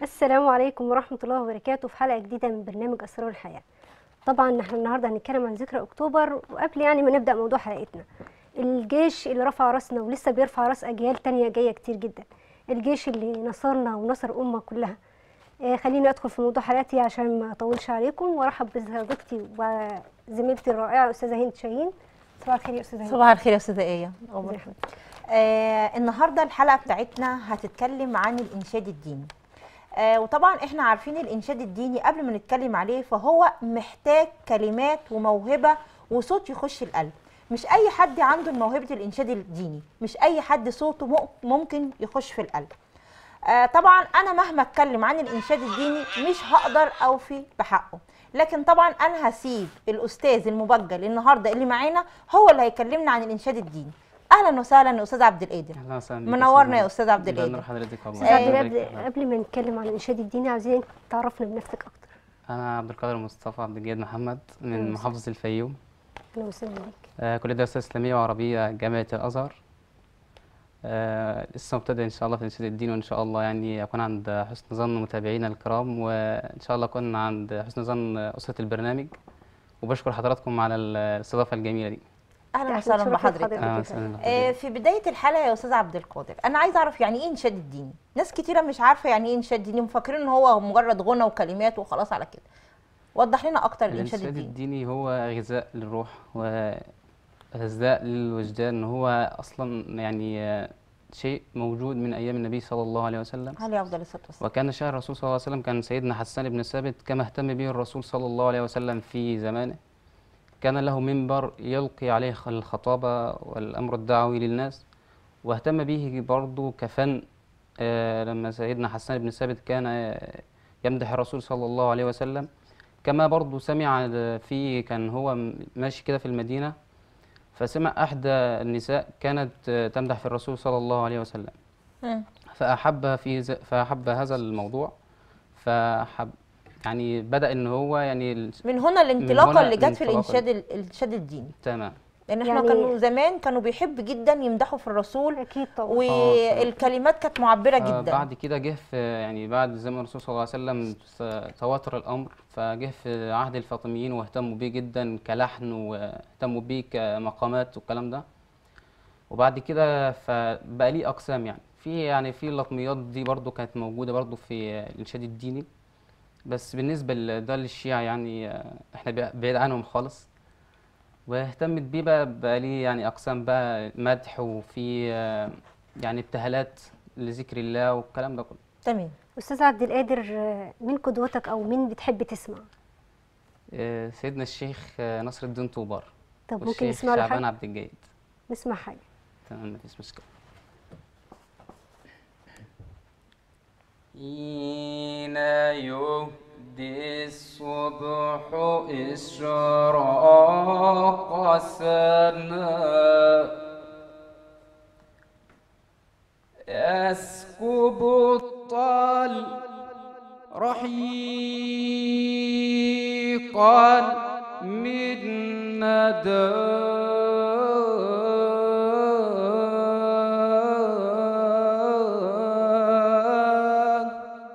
السلام عليكم ورحمة الله وبركاته في حلقة جديدة من برنامج أسرار الحياة طبعا احنا النهاردة هنتكلم عن ذكرى أكتوبر وقبل يعني ما نبدأ موضوع حلقتنا الجيش اللي رفع راسنا ولسه بيرفع راس أجيال تانية جاية كتير جدا الجيش اللي نصرنا ونصر أمة كلها آه خليني أدخل في موضوع حلقتي عشان ما أطولش عليكم وأرحب بصديقتي وزميلتي الرائعة أستاذة هند شاهين صباح الخير يا أستاذة هند صباح الخير يا استاذه ايه ازي حضرتك؟ آه النهارده الحلقه بتاعتنا هتتكلم عن الانشاد الديني آه وطبعا احنا عارفين الانشاد الديني قبل ما نتكلم عليه فهو محتاج كلمات وموهبه وصوت يخش القلب مش اي حد عنده موهبه الانشاد الديني مش اي حد صوته مم- ممكن يخش في القلب آه طبعا انا مهما اتكلم عن الانشاد الديني مش هقدر اوفي بحقه لكن طبعا انا هسيب الاستاذ المبجل النهارده اللي معانا هو اللي هيكلمنا عن الانشاد الديني اهلا وسهلا يا استاذ عبد القادر اهلا وسهلا بيك منورنا يا أستاذ استاذ عبد ده القادر نور حضرتك والله أستاذ عبد الله الوهاب، يبارك لك. قبل ما نتكلم عن الإنشاد الديني عايزين تعرفنا بنفسك أكتر انا عبد القادر مصطفى عبد الجيد محمد أهلا من وسهلا. محافظه الفيوم أهلا وسهلا بيك آه كليه دراسات اسلاميه وعربيه جامعه الازهر آه لسه مبتدئ ان شاء الله في الانشاد الديني وان شاء الله يعني اكون عند حسن ظن متابعينا الكرام وان شاء الله اكون عند حسن ظن اسره البرنامج وبشكر حضراتكم على الاستضافه الجميله دي اهلا إحنا وسهلا اتشرفنا بحضرتك بحضرتك. اهلا كده. وسهلا آه، بحضرتك. في بدايه الحلقه يا استاذ عبد القادر انا عايزه اعرف يعني ايه انشاد الديني ناس كتيره مش عارفه يعني ايه انشاد ديني مفكرين ان هو مجرد غنى وكلمات وخلاص على كده وضح لنا اكتر الانشاد الانشاد الديني الديني هو غذاء للروح وغذاء للوجدان هو اصلا يعني آه، شيء موجود من ايام النبي صلى الله عليه وسلم عليه افضل الصلاه والسلام وكان شهر الرسول صلى الله عليه وسلم كان سيدنا حسان بن ثابت كما اهتم به الرسول صلى الله عليه وسلم في زمانه كان له منبر يلقي عليه الخطابة والأمر الدعوي للناس واهتم به برضه كفن آه، لما سيدنا حسان بن ثابت كان آه، يمدح الرسول صلى الله عليه وسلم كما برضه سمع في كان هو م- ماشي كده في المدينة فسمع إحدى النساء كانت آه، تمدح في الرسول صلى الله عليه وسلم مم. فأحب في ز- فأحب هذا الموضوع فحب يعني بدأ إن هو يعني ال- من هنا الانطلاقه هنا اللي جت في الانطلاقة الانشاد ال- الانشاد الديني تمام لان احنا يعني- كانوا زمان كانوا بيحب جدا يمدحوا في الرسول أكيد طبعا والكلمات كانت معبره آه، جدا بعد كده جه في يعني بعد زمن الرسول صلى الله عليه وسلم س- تواتر الأمر فجه في عهد الفاطميين واهتموا بيه جدا كلحن واهتموا بيه كمقامات والكلام ده وبعد كده فبقى ليه أقسام يعني في يعني في اللطميات دي برضو كانت موجودة برضو في الإنشاد الديني بس بالنسبة لده للشيعة يعني آه، احنا بع- بعيد عنهم خالص واهتمت بيه بقى بقى ليه يعني أقسام بقى مدح وفي آه، يعني ابتهالات لذكر الله والكلام ده كله تمام أستاذ عبد القادر آه، مين قدوتك أو مين بتحب تسمع؟ آه، سيدنا الشيخ آه، نصر الدين طوبار طب ممكن والشيخ نسمع له شعبان حاجة؟ عبد الجيد نسمع حاجة تمام مفيش مشكلة حين يهدي الصبح إشراق سنة يسكب الطل رحيقا من ندى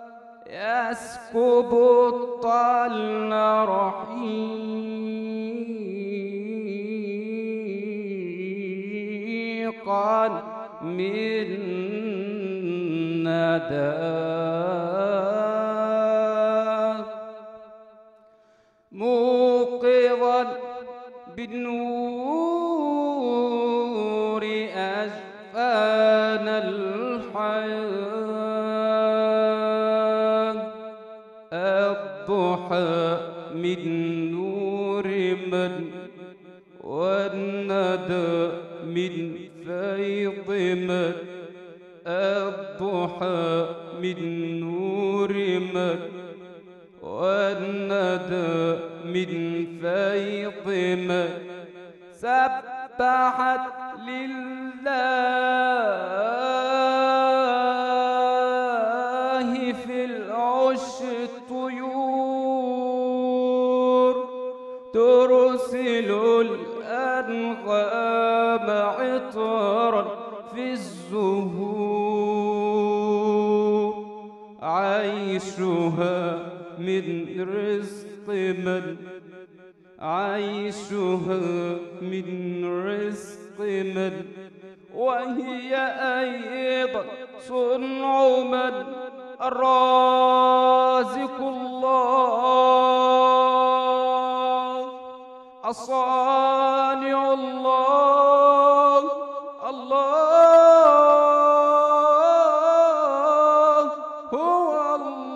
يسكب الطل رحيقا من ندى موقظا بالنور أجفان الحياة الضحى من نور من والندى من فيض من الضحى من نور من والندى من فيض من سبحت لله في العش الطيور ترسل الأنغام عطرا في الزهور عين عيشها من رزق من عيشها من رزق من وهي أيضا صنع من الرازق الله الصانع الله الله هو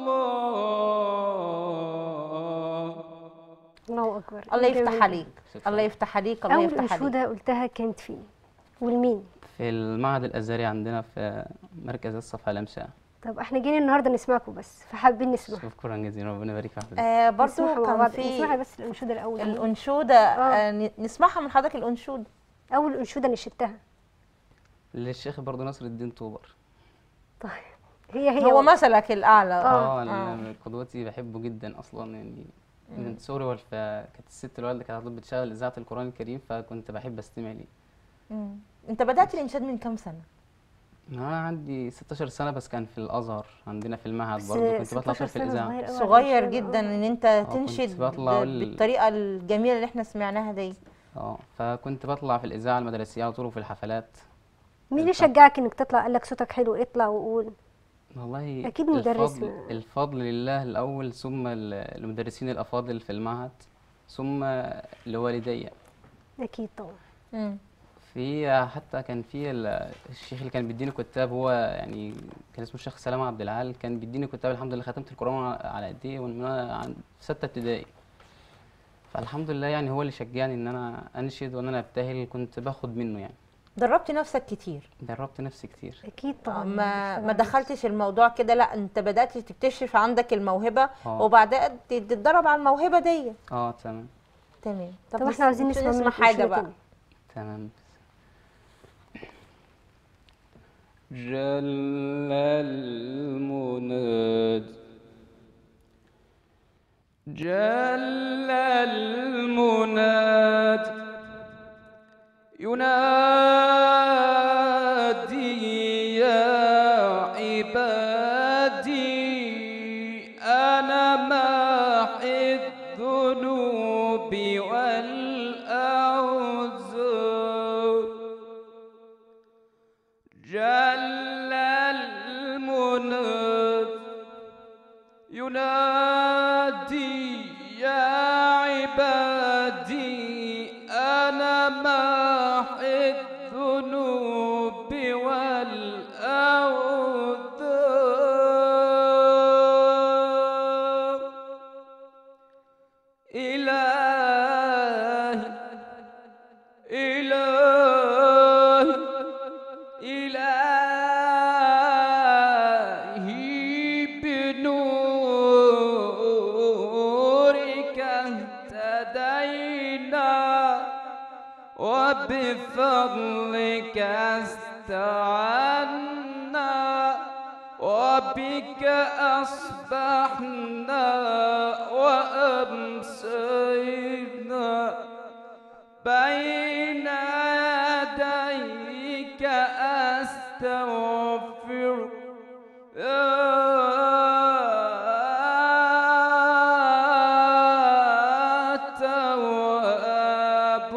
الله الله اكبر الله إيه يفتح جميل. عليك الله يفتح عليك الله اول يفتح عليك انشوده قلتها كانت فين والمين في المعهد الازهري عندنا في مركز الصفا لمشا طب احنا جينا النهارده نسمعكم بس فحابين نسمع شكرا جزيلا ربنا يبارك في حضرتك آه برضو نسمعها مع كان بعض. في نسمعها بس الانشوده الاول الأنشودة آه. ن- نسمعها من حضرتك الأنشودة اول انشوده نشدتها للشيخ برضه نصر الدين طوبر طيب هي هي هو والله. مثلك الأعلى اه آه. ال- قدوتي بحبه جدا اصلا يعني من صغري والف كانت الست الوالده كانت على طول بتشغل اذاعه القران الكريم فكنت بحب استمع ليه مم. أنت بدأت الإنشاد من كام سنة؟ انا عندي 16 سنه بس كان في الازهر عندنا في المعهد بس برضه كنت بطلع 16 صوت في سنة الاذاعه صغير أوي على صغير الإنشاد، جدا آه. إن أنت كنت تنشد بطلع ب- أقول- بالطريقة الجميلة اللي احنا سمعناها دي اه فكنت بطلع في الاذاعه المدرسيه على طول وفي الحفلات مين اللي شجعك انك تطلع قال لك صوتك حلو اطلع وقول والله أكيد مدرس الفضل, ما- الفضل لله الاول ثم ال- المدرسين الافاضل في المعهد ثم لوالدي اكيد طبعا مم. في حتى كان في ال- الشيخ اللي كان بيديني كتاب هو يعني كان اسمه الشيخ سلام عبد العال كان بيديني كتاب الحمد لله ختمت القرآن على ايديه ومن وانا عن في ستة ابتدائي فالحمد لله يعني هو اللي شجعني ان انا انشد وان انا ابتهل كنت باخد منه يعني دربت نفسك كتير دربت نفسي كتير اكيد طبعا ما بنشتغل ما على دخلتش الموضوع كده لا انت بدأت تكتشف عندك الموهبة اه. وبعدها تتدرب على الموهبة دي اه تمام تمام طب نس- احنا عاوزين نسمع نسمع منك حاجة أنشودة بقى تانية. تمام جل المناد جل المناد ينادي يا عبادي أنا محي الذنوب والأوزار جل المناد ينادي يا عبادي أنا محي الذنوب والأوذار إلهي إلهي إلهي بنورك اهتدينا وبفضلك استعنا وبك أصبحنا وأمسينا بين يديك أستغفر يا تواب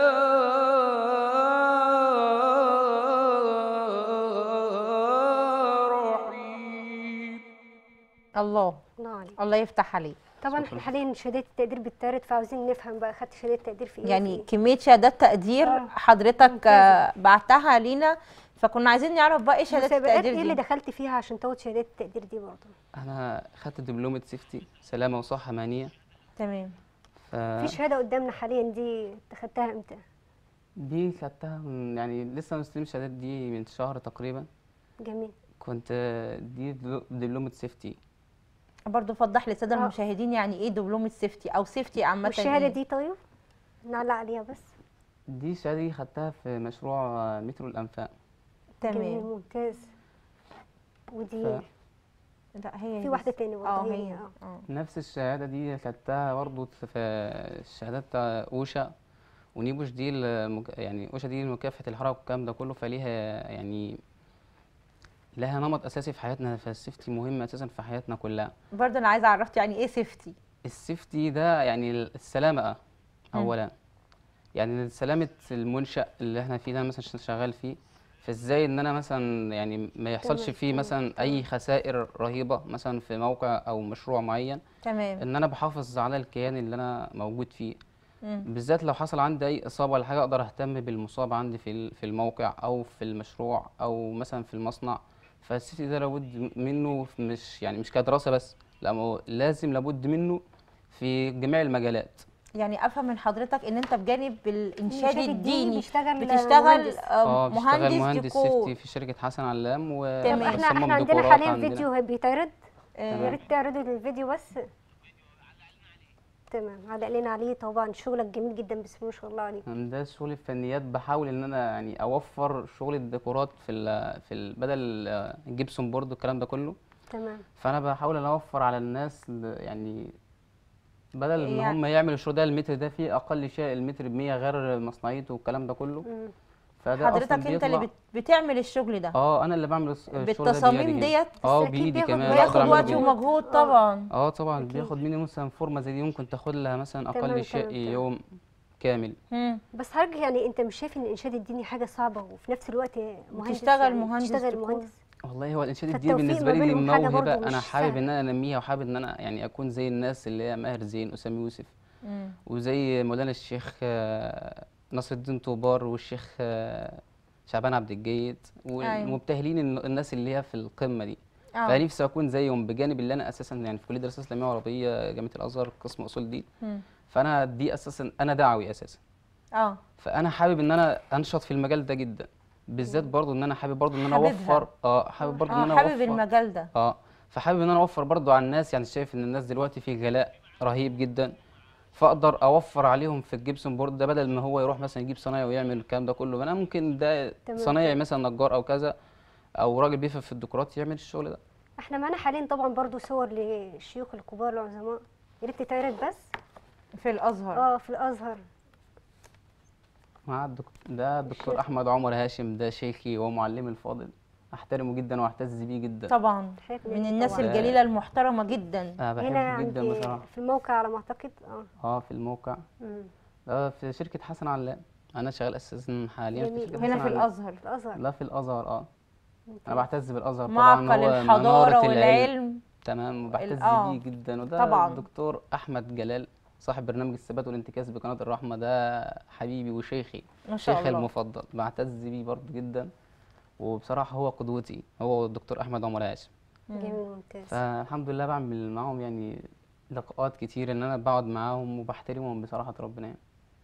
يا رحيم الله الله عليك الله يفتح عليك طبعا احنا حاليا شهادات التقدير بتتعرض فعاوزين نفهم بقى خدت شهاده تقدير في ايه يعني وفي كمية شهادات تقدير آه. حضرتك ممتازة. آه، بعتها لينا فكنا عايزين نعرف بقى ايه إيه؟ شهادات مسابقات التقدير ايه اللي دي دخلت فيها عشان تاخد شهادات التقدير دي برضه انا خدت دبلومة سيفتي سلامة وصحة مهنية تمام ف... في شهاده قدامنا حاليا دي انت خدتها امتى دي خدتها من يعني لسه مستلم الشهادات دي من شهر تقريبا جميل كنت دي دبلو- دبلومة سيفتي برضو فضح للسادة آه. المشاهدين يعني ايه دبلومة سيفتي او سيفتي عامة والشهاده إيه؟ دي طيب نعلق عليها بس دي الشهادة دي خدتها في مشروع مترو الأنفاق جميل تمام ممتاز ودي ف- لا هي في دي واحده بس. تاني برضه اه هي هي اه اه نفس الشهادة دي خدتها برضه في الشهادات بتاع أوشا ونيبوش دي المك... يعني أوشا دي مكافحة الحرائق والكلام ده كله فليها يعني لها نمط اساسي في حياتنا فالسيفتي مهم اساسا في حياتنا كلها برضه انا عايزه اعرفت يعني ايه سيفتي السيفتي ده يعني السلامة أولا يعني سلامة المنشأ اللي احنا فيه ده مثلا ش- شغال فيه فازاي ان انا مثلا يعني ما يحصلش تمام، فيه تمام، مثلا اي خسائر رهيبة مثلا في موقع او مشروع معين تمام ان انا بحافظ على الكيان اللي انا موجود فيه مم. بالذات لو حصل عندي اي اصابة ولا حاجة اقدر اهتم بالمصاب عندي في ال- في الموقع او في المشروع او مثلا في المصنع فالسيفتي ده لابد منه في- مش يعني مش كدراسة بس لا ما هو لازم لابد منه في جميع المجالات يعني افهم من حضرتك ان انت بجانب الانشاد الإنشاد الديني بيشتغل بتشتغل مهندس. آه، اه بشتغل مهندس مهندس ديكور سيفتي في شركة حسن علام و تمام. طب احنا بصمم احنا عندنا ديكورات حاليا عندنا. فيديو بيتعرض يا آه، ريت تعرضوا الفيديو بس تمام علق لنا عليه طبعا شغلك جميل جدا بسم الله ما شاء الله عليك ده شغل الفنيات بحاول ان انا يعني اوفر شغل الديكورات في ال في ال بدل آه، الجبسون بورد والكلام ده كله تمام فانا بحاول ان اوفر على الناس ل- يعني بدل ان يعني- هم يعملوا الشغل ده المتر ده فيه اقل شيء المتر ب 100 غير مصنعيته والكلام ده كله مم. فده حضرتك اصلا انت اللي بيطلع بت- بتعمل الشغل ده اه انا اللي بعمل الس- الشغل ده بالتصاميم بيدي ديت اه بس أكيد بايدي بياخد- كمان بياخد أقدر بياخد أعمله وقت بإيدي. ومجهود طبعا اه طبعا أكيد. بياخد مني مثلا فورمه زي دي ممكن تاخد لها مثلا تمام، اقل شيء تمام، تمام. يوم كامل مم. بس حضرتك يعني انت مش شايف ان الانشاد الديني حاجه صعبه وفي نفس الوقت مهندس بتشتغل يعني مهندس تشتغل ديكور. مهندس والله هو الانشاد الديني فالتوفيق بالنسبه ما لي بينهم حاجة موهبه برضو انا مش حابب سهلة. ان انا انميها وحابب ان انا يعني اكون زي الناس اللي هي ماهر زين اسامه يوسف مم. وزي مولانا الشيخ آه، نصر الدين طوبار والشيخ آه، شعبان عبد الجيد والمبتهلين الن- الناس اللي هي في القمه دي اه فنفسي اكون زيهم بجانب اللي انا اساسا يعني في كليه دراسات اسلاميه وعربيه جامعه الازهر قسم اصول دين مم. فانا دي اساسا انا دعوي اساسا اه فانا حابب ان انا انشط في المجال ده جدا بالذات برضو ان انا حابب برضو ان انا حاببها. اوفر اه حابب برضو ان اه انا حابب اوفر المجال ده اه فحابب ان انا اوفر برضو على الناس يعني شايف ان الناس دلوقتي في غلاء رهيب جدا فاقدر اوفر عليهم في الجبسون بورد ده بدل ما هو يروح مثلا يجيب صنايعي ويعمل الكلام ده كله انا ممكن ده تمام. صنايعي مثلا نجار او كذا او راجل بيفهم في الديكورات يعمل الشغل ده احنا معانا حاليا طبعا برضو صور للشيوخ الكبار العظماء يا ريت تتعرض بس في الازهر اه في الازهر مع الدك... ده الدكتور الشيخ. احمد عمر هاشم ده شيخي ومعلمي الفاضل احترمه جدا واعتز بيه جدا طبعا حاجات من جميلة الناس طبعاً. الجليله المحترمه جدا انا هنا بحبه عند جدا بصراحه في الموقع على ما اعتقد اه اه في الموقع مم. ده في شركه حسن علام انا شغال اساسا حاليا في جميل. شركه هنا حسن في علام. الازهر في الازهر لا في الازهر اه انا بعتز بالازهر طبعا معقل هو الحضاره منارة العلم والعلم تمام وبعتز آه. بيه جدا وده طبعاً. الدكتور احمد جلال صاحب برنامج الثبات والانتكاس بقناه الرحمه ده حبيبي وشيخي ما شاء شيخي الله المفضل بعتز بيه برضه جدا وبصراحه هو قدوتي هو الدكتور احمد عمر هاشم جميل ممتاز فالحمد لله بعمل معاهم يعني لقاءات كتير ان انا بقعد معاهم وبحترمهم بصراحه ربنا يعني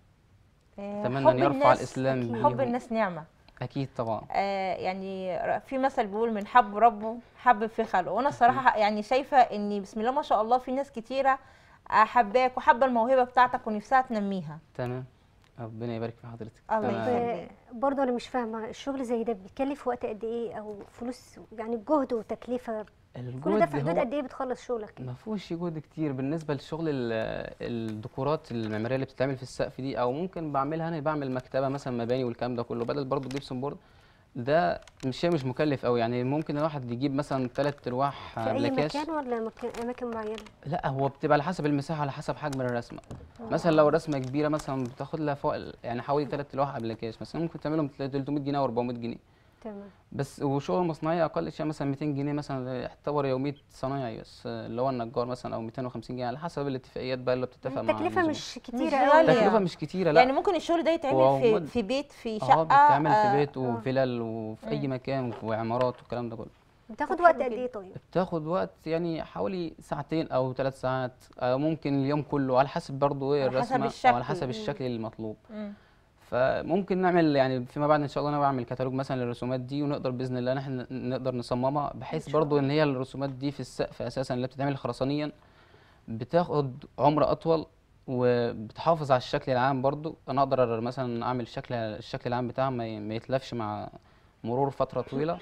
آه، اتمنى حب ان يرفع الناس- الاسلام أكيد. بيهم حب الناس نعمه اكيد طبعا آه يعني ر- في مثل بيقول من حب ربه حب في خلقه وانا الصراحه يعني شايفه ان بسم الله ما شاء الله في ناس كتيره آه، حباك وحابه الموهبه بتاعتك ونفسها تنميها تمام ربنا يبارك في حضرتك الله تمام. يخليك. برضه انا مش فاهمه الشغل زي ده بيكلف وقت قد ايه او فلوس يعني جهد وتكلفه كل ده في الجهد حدود هو- قد ايه بتخلص شغلك كده ما فيهوش جهد كتير بالنسبه لشغل ال- الديكورات المعماريه اللي بتتعمل في السقف دي او ممكن بعملها انا بعمل مكتبه مثلا مباني والكلام ده كله بدل برضه جيبسون بورد ده مش شيء مش مكلف قوي يعني ممكن الواحد يجيب مثلا ثلاث ارواح في اي بلاكاش مكان ولا مكان اماكن معينه لا هو بتبقى على حسب المساحه على حسب حجم الرسمه مثلا لو رسمه كبيره مثلا بتاخد لها فوق ال- يعني حوالي ثلاث ارواح بلاكاش مثلا ممكن تعملهم 300 جنيه او 400 جنيه تمام بس وشغل مصنعية أقل شيء مثلا 200 جنيه مثلا يعتبر يومية صنايعي بس اللي هو النجار مثلا أو 250 جنيه على حسب الاتفاقيات بقى اللي بتتفق مع التكلفه الزبون. مش كتيره مش قوي غالية. التكلفة مش كتيرة لا يعني ممكن الشغل ده يتعمل هو في مد- في بيت في شقه اه بتتعمل آه، في بيت وفلل وفي أي مكان وعمارات والكلام ده كله بتاخد طب وقت حلو قد جدا. ايه طيب بتاخد وقت يعني حوالي ساعتين أو ثلاث ساعات أو ممكن اليوم كله على حسب برضه إيه على حسب الرسمة أو على الشكل. حسب الشكل المطلوب مم. فممكن نعمل يعني فيما بعد ان شاء الله انا بعمل كتالوج مثلا للرسومات دي ونقدر باذن الله ان احنا نقدر نصممها بحيث شاء برضو ان هي الرسومات دي في السقف اساسا اللي بتتعمل خرسانيا بتاخد عمر اطول وبتحافظ على الشكل العام برضو انا اقدر مثلا اعمل شكل الشكل العام بتاعها ما ي- ما يتلفش مع مرور فتره طويله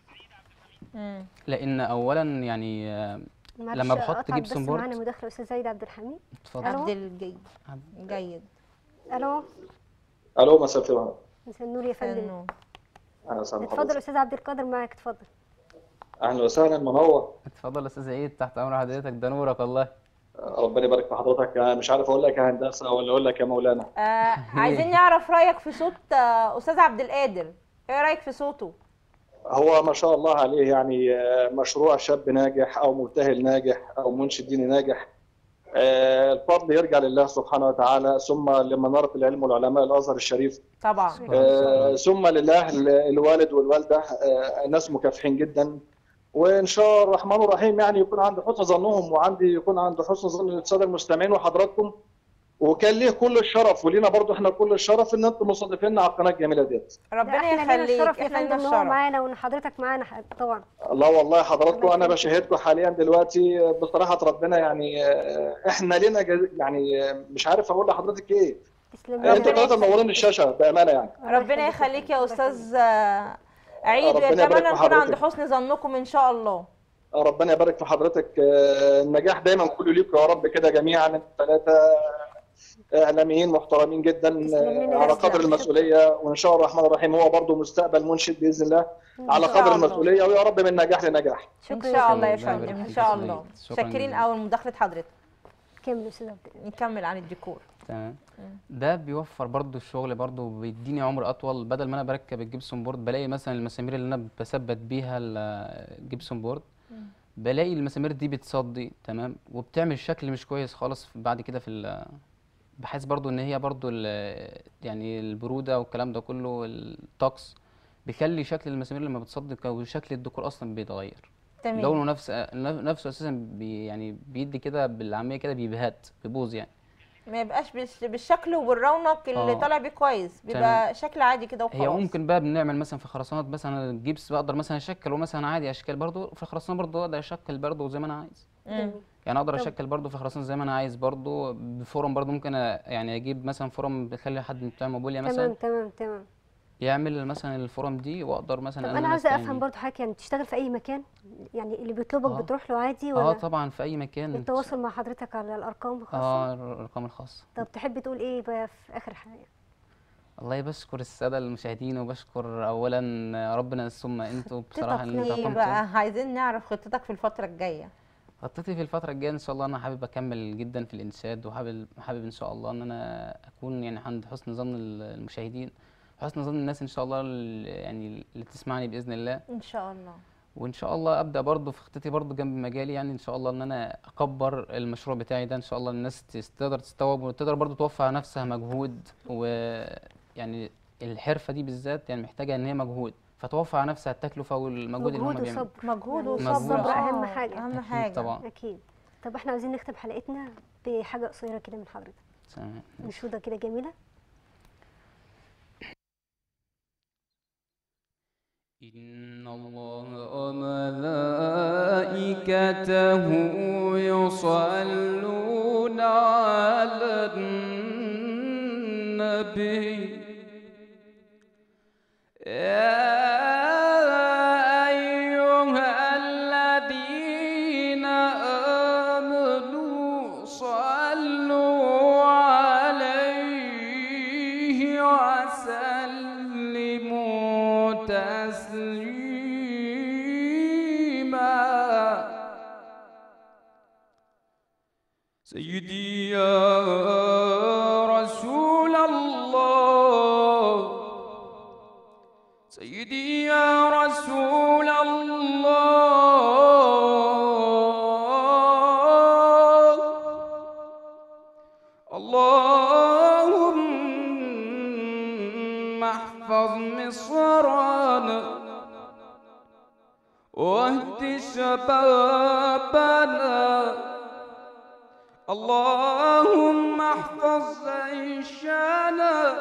مم. لان اولا يعني آه، معلش لما بحط أقطعك جيبسون بس بورد. معانا مداخله استاذ زايد عبد الحميد اتفضل ألو؟ عبد الجيد عبد- جيد الو الو مساء الخير مساء النور يا فندم فنون اهلا وسهلا اتفضل بحضرتك استاذ عبد القادر معاك اتفضل اهلا وسهلا منور اتفضل يا استاذ عيد تحت امر حضرتك ده نورك والله ربنا يبارك في حضرتك أنا مش عارف اقول لك يا هندسه ولا اقول لك يا مولانا آه عايزين نعرف رايك في صوت آه استاذ عبد القادر ايه رايك في صوته هو ما شاء الله عليه يعني آه، مشروع شاب ناجح او مبتهل ناجح او منشد ديني ناجح آه، الفضل يرجع لله سبحانه وتعالى ثم لمناره العلم والعلماء الازهر الشريف طبعا آه، ثم لله ال- الوالد والوالده آه، ناس مكافحين جدا وان شاء الرحمن الرحيم يعني يكون عند حسن ظنهم وعندي يكون عند حسن ظن الساده المستمعين وحضراتكم وكان ليه كل الشرف ولينا برضو احنا كل الشرف ان انتم مستضيفيننا على القناه الجميله ديت ربنا احنا لينا يخليك الشرف يا احنا لنا فندم ان هو الشرف معانا وان حضرتك معانا ح- طبعا الله والله حضراتكم الله انا يخليك. بشاهدكم حاليا دلوقتي بصراحه ربنا يعني آه، احنا لنا جز- يعني آه، مش عارف اقول لحضرتك ايه تسلم لي. انتوا ثلاثه منورين الشاشه بامانه يعني ربنا يخليك يا استاذ آه، عيد ربنا ويتمنى يبارك في نكون عند حضرتك. حسن ظنكم ان شاء الله ربنا يبارك في حضرتك آه، النجاح دايما كله ليكم يا رب كده جميعا انتوا ثلاثه اعلاميين محترمين جدا تسلم لنا آه، على يا قدر أستاذ. المسؤوليه وان شاء الله الرحمن الرحيم هو برضه مستقبل منشد باذن الله على شاء قدر الله. المسؤوليه ويا رب من نجاح لنجاح ان شكرا شاء الله يا الله يبارك فندم ان فيك شاء يا الله سيدي. شكراً شاكرين جزيلاً. قوي مداخله حضرتك كمل يا استاذ عبد القادر. نكمل عن الديكور تمام ده بيوفر برضو الشغل برضو بيديني عمر اطول بدل ما انا بركب الجبسون بورد بلاقي مثلا المسامير اللي انا بثبت بيها الجبسون بورد بلاقي المسامير دي بتصدي تمام وبتعمل شكل مش كويس خالص بعد كده في ال- بحيث برضو ان هي برضو ال- يعني البرودة والكلام ده كله الطقس بيخلي شكل المسامير لما بتصدي ك- وشكل الديكور اصلا بيتغير تمام لونه نفس نفسه اساسا بي يعني بيدي كده بالعاميه كده بيبهت بيبوظ يعني ما يبقاش بالش- بالشكل وبالرونق اللي آه. طالع بيه كويس بيبقى شكل عادي كده وخلاص هي ممكن بقى بنعمل مثلا في خرسانات مثلا الجبس بقدر مثلا اشكل مثلا عادي اشكال برضو في الخرسانه برضو اقدر اشكل برضو زي ما انا عايز مم. يعني اقدر طب. اشكل برضو في الخرسانه زي ما انا عايز برضو بفورم برضو ممكن أ- يعني اجيب مثلا فورم بخلي حد بتاع موبيليا تمام مثلا تمام تمام يعمل مثلا الفورم دي واقدر طب مثلا انا أنا عاوزه أستعين افهم بيه. برضو حضرتك يعني بتشتغل في اي مكان يعني اللي بيطلبك آه. بتروح له عادي اه ولا طبعا في اي مكان التواصل مع حضرتك على الارقام الخاصه اه الارقام الخاصه طب تحب تقول ايه بقى في اخر حاجه والله بشكر الساده المشاهدين وبشكر اولا ربنا ثم انتوا بصراحه ان انتوا ايه قمتوا بقى عايزين نعرف خطتك في الفتره الجايه خطتي في الفترة الجاية إن شاء الله أنا حابب أكمل جدا في الإنشاد وحابب حابب إن شاء الله إن أنا أكون يعني عند حسن ظن ال- المشاهدين حسن ظن الناس إن شاء الله ال- يعني اللي تسمعني بإذن الله ان شاء الله وإن شاء الله أبدأ برضه في خطتي برضه جنب مجالي يعني إن شاء الله إن أنا أكبر المشروع بتاعي ده إن شاء الله الناس تس- تقدر تستوعب وتقدر برضه توفر على نفسها مجهود ويعني الحرفة دي بالذات يعني محتاجة إن هي مجهود فتوفر على نفسها التكلفة والمجهود اللي هم مجهود بيعملوه وصبر مجهود يعني وصبر الصبر آه، أهم حاجة. اهم أكيد حاجه طبعا اكيد طب احنا عايزين نختم حلقتنا بحاجه قصيره كده من حضرتك تمام. انشوده كده جميله إن الله وملائكته يصلون على النبي يا أيها الذين آمنوا صلوا عليه وسلموا تسليما سيدي يا رسول الله سيدي يا رسول الله اللهم احفظ مصرنا واهد شبابنا اللهم احفظ عيشنا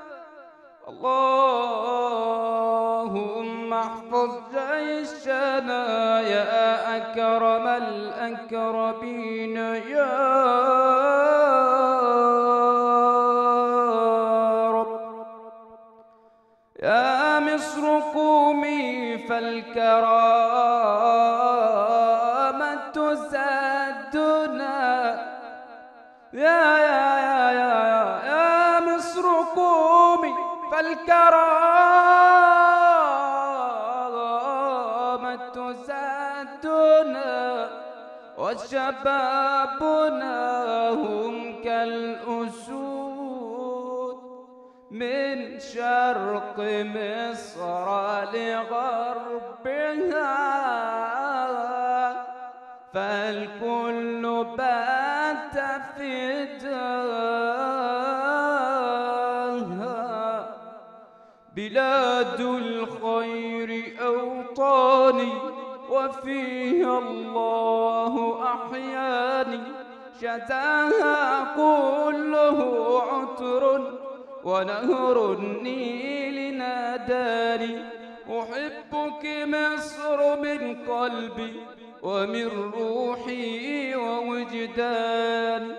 اللهم احفظ جيشنا يا أكرم الأكرمين يا رب يا مصر قومي فالكرامة زادنا يا يا يا يا يا, يا مصر قومي فالكرامة زادنا وشبابنا هم كالأسود من شرق مصر لغربها فالكل بات فداها بلاد الخير أوطاني وفيها الله أحياني شتاها كله عطر ونهر النيل ناداني أحبك مصر من قلبي ومن روحي ووجداني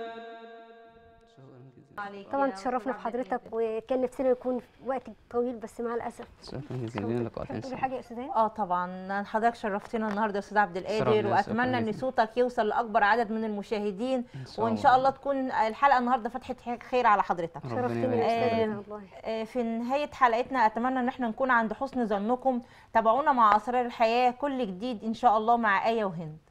طبعا تشرفنا بحضرتك وكان نفسنا يكون وقت طويل بس مع الاسف شكرا جزيلا لنا لقاء تحب إن تقولي شاء حاجه الله يا استاذ اه طبعا حضرتك شرفتنا النهارده يا استاذ عبد شرف القادر ليا، واتمنى شكراً ان جزيلاً. صوتك يوصل لاكبر عدد من المشاهدين إن شاء وان شاء الله. الله تكون الحلقه النهارده فتحه خير على حضرتك ربنا شرفتني يبارك يا فيك. استاذ والله آه، في نهايه حلقتنا اتمنى ان احنا نكون عند حسن ظنكم تابعونا مع اسرار الحياه كل جديد ان شاء الله مع ايه وهند